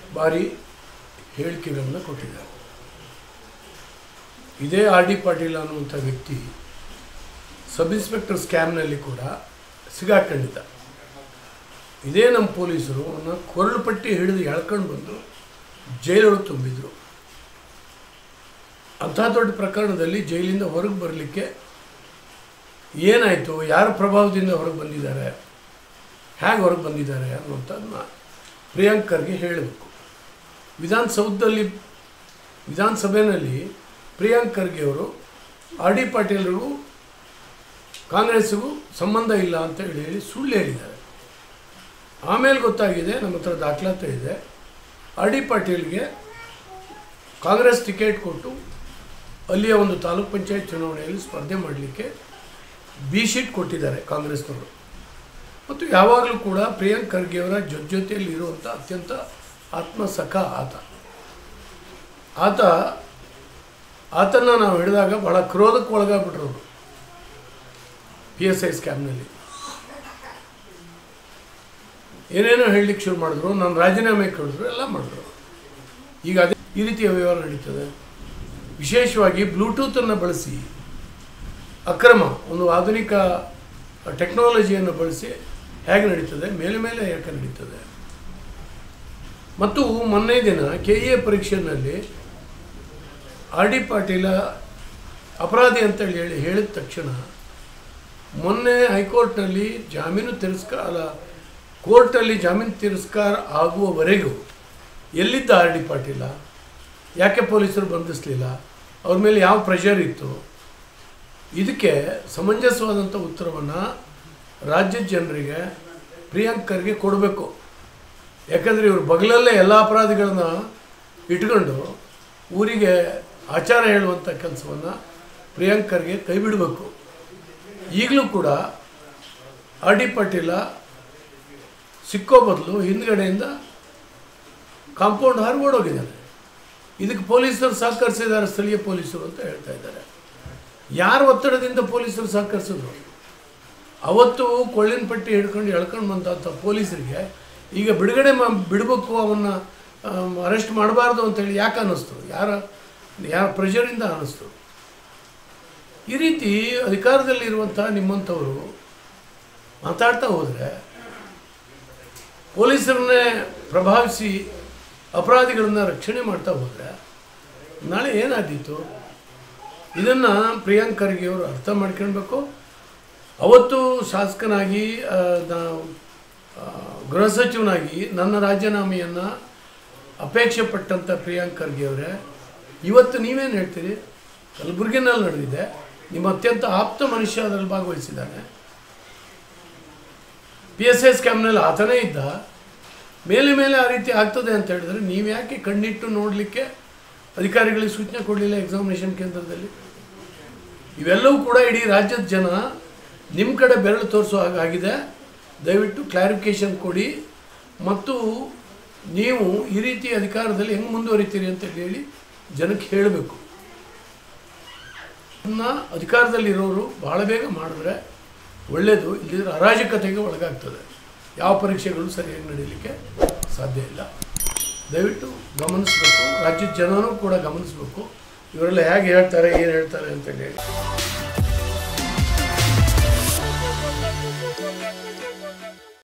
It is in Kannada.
ಬಾರಿ ಹೇಳಿಕೆಗಳನ್ನು ಕೊಟ್ಟಿದ್ದಾರೆ ಇದೇ ಆರ್ ಡಿ ಪಾಟೀಲ್ ಅನ್ನುವಂಥ ವ್ಯಕ್ತಿ ಸಬ್ ಇನ್ಸ್ಪೆಕ್ಟರ್ ಸ್ಕ್ಯಾಮ್ನಲ್ಲಿ ಕೂಡ ಸಿಗಾಕೊಂಡಿದ್ದ ಇದೇ ನಮ್ಮ ಪೊಲೀಸರು ಅವನ್ನ ಕೊರಳು ಪಟ್ಟಿ ಹಿಡಿದು ಎಳ್ಕೊಂಡು ಬಂದು ಜೈಲೊಳಗೆ ತುಂಬಿದ್ರು ಅಂಥ ದೊಡ್ಡ ಪ್ರಕರಣದಲ್ಲಿ ಜೈಲಿಂದ ಹೊರಗೆ ಬರಲಿಕ್ಕೆ ಏನಾಯಿತು ಯಾರ ಪ್ರಭಾವದಿಂದ ಹೊರಗೆ ಬಂದಿದ್ದಾರೆ ಹೇಗೆ ಹೊರಗೆ ಬಂದಿದ್ದಾರೆ ಅನ್ನುವಂಥದ್ದನ್ನ ಪ್ರಿಯಾಂಕ್ ಖರ್ಗೆ ಹೇಳಬೇಕು ವಿಧಾನಸೌಧದಲ್ಲಿ ವಿಧಾನಸಭೆಯಲ್ಲಿ ಪ್ರಿಯಾಂಕ್ ಖರ್ಗೆ ಅವರು ಆರ್ ಡಿ ಪಾಟೀಲ್ರಿಗೂ ಕಾಂಗ್ರೆಸ್ಸಿಗೂ ಸಂಬಂಧ ಇಲ್ಲ ಅಂತ ಹೇಳಿ ಹೇಳಿ ಸುಳ್ಳು ಹೇಳಿದ್ದಾರೆ ಆಮೇಲೆ ಗೊತ್ತಾಗಿದೆ ನಮ್ಮ ಹತ್ರ ದಾಖಲಾತಿ ಇದೆ ಆರ್ ಡಿ ಪಾಟೀಲ್ಗೆ ಕಾಂಗ್ರೆಸ್ ಟಿಕೆಟ್ ಕೊಟ್ಟು ಅಲ್ಲಿಯ ಒಂದು ತಾಲೂಕ್ ಪಂಚಾಯತ್ ಚುನಾವಣೆಯಲ್ಲಿ ಸ್ಪರ್ಧೆ ಮಾಡಲಿಕ್ಕೆ ಬಿ ಶೀಟ್ ಕೊಟ್ಟಿದ್ದಾರೆ ಕಾಂಗ್ರೆಸ್ನವರು ಮತ್ತು ಯಾವಾಗಲೂ ಕೂಡ ಪ್ರಿಯಾಂಕ್ ಖರ್ಗೆಯವರ ಜೊತೆ ಜೊತೆಯಲ್ಲಿ ಇರುವಂಥ ಅತ್ಯಂತ ಆತ್ಮಸಖ ಆತ ಆತ ಆತನ ನಾವು ಹಿಡಿದಾಗ ಬಹಳ ಕ್ರೋಧಕ್ಕೆ ಒಳಗಾಗ್ಬಿಟ್ರು ಅವರು ಪಿ ಎಸ್ ಐ ಸ್ಕ್ಯಾಮ್ನಲ್ಲಿ ಏನೇನೋ ಹೇಳಲಿಕ್ಕೆ ಶುರು ಮಾಡಿದ್ರು ನಾನು ರಾಜೀನಾಮೆ ಕೇಳಿದ್ರು ಎಲ್ಲ ಮಾಡಿದ್ರು ಈಗ ಅದೇ ಈ ರೀತಿಯ ವ್ಯವಹಾರ ನಡೀತದೆ ವಿಶೇಷವಾಗಿ ಬ್ಲೂಟೂತನ್ನು ಬಳಸಿ ಅಕ್ರಮ ಒಂದು ಆಧುನಿಕ ಟೆಕ್ನಾಲಜಿಯನ್ನು ಬಳಸಿ ಹೇಗೆ ನಡೀತದೆ ಮೇಲೆ ಮೇಲೆ ಯಾಕೆ ನಡೀತದೆ ಮತ್ತು ಮೊನ್ನೆ ದಿನ ಕೆ ಎ ಪರೀಕ್ಷೆಯಲ್ಲಿ ಆರ್ ಡಿ ಪಾಟೀಲ ಅಪರಾಧಿ ಅಂತೇಳಿ ಹೇಳಿ ಹೇಳಿದ ತಕ್ಷಣ ಮೊನ್ನೆ ಹೈಕೋರ್ಟ್ನಲ್ಲಿ ಜಾಮೀನು ತಿರಸ್ಕಾರ ಅಲ್ಲ ಕೋರ್ಟಲ್ಲಿ ಜಾಮೀನು ತಿರಸ್ಕಾರ ಆಗುವವರೆಗೂ ಎಲ್ಲಿದ್ದ ಆರ್ ಡಿ ಪಾಟೀಲ ಯಾಕೆ ಪೊಲೀಸರು ಬಂಧಿಸಲಿಲ್ಲ ಅವ್ರ ಮೇಲೆ ಯಾವ ಪ್ರೆಷರ್ ಇತ್ತು ಇದಕ್ಕೆ ಸಮಂಜಸವಾದಂಥ ಉತ್ತರವನ್ನು ರಾಜ್ಯದ ಜನರಿಗೆ ಪ್ರಿಯಾಂಕ್ ಖರ್ಗೆ ಕೊಡಬೇಕು ಯಾಕಂದರೆ ಇವರು ಬಗಲಲ್ಲೇ ಎಲ್ಲ ಅಪರಾಧಿಗಳನ್ನ ಇಟ್ಕೊಂಡು ಊರಿಗೆ ಆಚಾರ ಹೇಳುವಂಥ ಕೆಲಸವನ್ನು ಪ್ರಿಯಾಂಕ್ ಖರ್ಗೆ ಕೈ ಬಿಡಬೇಕು ಈಗಲೂ ಕೂಡ ಆರ್ ಡಿ ಪಾಟೀಲ ಸಿಕ್ಕೋ ಬದಲು ಹಿಂದ್ಗಡೆಯಿಂದ ಕಾಂಪೌಂಡ್ ಹಾರಿ ಓಡೋಗಿದ್ದಾನೆ ಇದಕ್ಕೆ ಪೊಲೀಸರು ಸಹಕರಿಸಿದ್ದಾರೆ ಸ್ಥಳೀಯ ಪೊಲೀಸರು ಅಂತ ಹೇಳ್ತಾ ಇದ್ದಾರೆ ಯಾರ ಒತ್ತಡದಿಂದ ಪೊಲೀಸರು ಸಹಕರಿಸಿದ್ರು ಅವತ್ತು ಕೊಳ್ಳಿನ ಪಟ್ಟಿ ಹಿಡ್ಕೊಂಡು ಎಳ್ಕೊಂಡು ಬಂದಂಥ ಪೊಲೀಸರಿಗೆ ಈಗ ಬಿಡುಗಡೆ ಮಾ ಬಿಡಬೇಕು ಅವನ್ನ ಅರೆಸ್ಟ್ ಮಾಡಬಾರ್ದು ಅಂತೇಳಿ ಯಾಕೆ ಅನ್ನಿಸ್ತು ಯಾರ ಯಾರ ಪ್ರೆಷರಿಂದ ಅನ್ನಿಸ್ತು ಈ ರೀತಿ ಅಧಿಕಾರದಲ್ಲಿರುವಂಥ ನಿಮ್ಮಂಥವರು ಮಾತಾಡ್ತಾ ಹೋದರೆ ಪೊಲೀಸರನ್ನೇ ಪ್ರಭಾವಿಸಿ ಅಪರಾಧಿಗಳನ್ನ ರಕ್ಷಣೆ ಮಾಡ್ತಾ ಹೋದರೆ ನಾಳೆ ಏನಾದೀತು ಇದನ್ನು ಪ್ರಿಯಾಂಕ್ ಖರ್ಗೆ ಅವರು ಅರ್ಥ ಮಾಡ್ಕೊಳ್ಬೇಕು ಅವತ್ತು ಶಾಸಕನಾಗಿ ಆ, ನಾ- ಆ, ಗೃಹ ಸಚಿವನಾಗಿ ನನ್ನ ರಾಜೀನಾಮೆಯನ್ನು ಅಪೇಕ್ಷೆ ಪಟ್ಟಂಥ ಪ್ರಿಯಾಂಕ್ ಖರ್ಗೆ ಅವರೇ ಇವತ್ತು ನೀವೇನು ಹೇಳ್ತೀರಿ ಕಲಬುರಗಿನಲ್ಲಿ ನಡೆದಿದೆ ನಿಮ್ಮ ಅತ್ಯಂತ ಆಪ್ತ ಮನುಷ್ಯ ಅದರಲ್ಲಿ ಭಾಗವಹಿಸಿದ್ದಾನೆ ಪಿ ಎಸ್ ಐ ಸ್ಕ್ಯಾಮ್ನಲ್ಲಿ ಆತನೇ ಇದ್ದ ಮೇಲೆ ಮೇಲೆ ಆ ರೀತಿ ಆಗ್ತದೆ ಅಂತ ಹೇಳಿದ್ರೆ ನೀವು ಯಾಕೆ ಕಣ್ಣಿಟ್ಟು ನೋಡಲಿಕ್ಕೆ ಅಧಿಕಾರಿಗಳಿಗೆ ಸೂಚನೆ ಕೊಡಲಿಲ್ಲ ಎಕ್ಸಾಮಿನೇಷನ್ ಕೇಂದ್ರದಲ್ಲಿ ಇವೆಲ್ಲವೂ ಕೂಡ ಇಡೀ ರಾಜ್ಯದ ಜನ ನಿಮ್ಮ ಕಡೆ ಬೆರಳು ತೋರಿಸೋ ಹಾಗಾಗಿದೆ ದಯವಿಟ್ಟು ಕ್ಲಾರಿಫಿಕೇಷನ್ ಕೊಡಿ ಮತ್ತು ನೀವು ಈ ರೀತಿ ಅಧಿಕಾರದಲ್ಲಿ ಹೆಂಗೆ ಮುಂದುವರಿತೀರಿ ಅಂತ ಹೇಳಿ ಜನಕ್ಕೆ ಹೇಳಬೇಕು ಅದನ್ನ ಅಧಿಕಾರದಲ್ಲಿರೋರು ಬಹಳ ಬೇಗ ಮಾಡಿದ್ರೆ ಒಳ್ಳೆಯದು ಇಲ್ಲದಿದ್ರೆ ಅರಾಜಕತೆಗೆ ಒಳಗಾಗ್ತದೆ ಯಾವ ಪರೀಕ್ಷೆಗಳು ಸರಿಯಾಗಿ ನಡೀಲಿಕ್ಕೆ ಸಾಧ್ಯ ಇಲ್ಲ ದಯವಿಟ್ಟು ಗಮನಿಸಬೇಕು ರಾಜ್ಯದ ಜನನೂ ಕೂಡ ಗಮನಿಸಬೇಕು ಇವರೆಲ್ಲ ಹೇಗೆ ಹೇಳ್ತಾರೆ ಏನು ಹೇಳ್ತಾರೆ ಅಂತ ಹೇಳಿ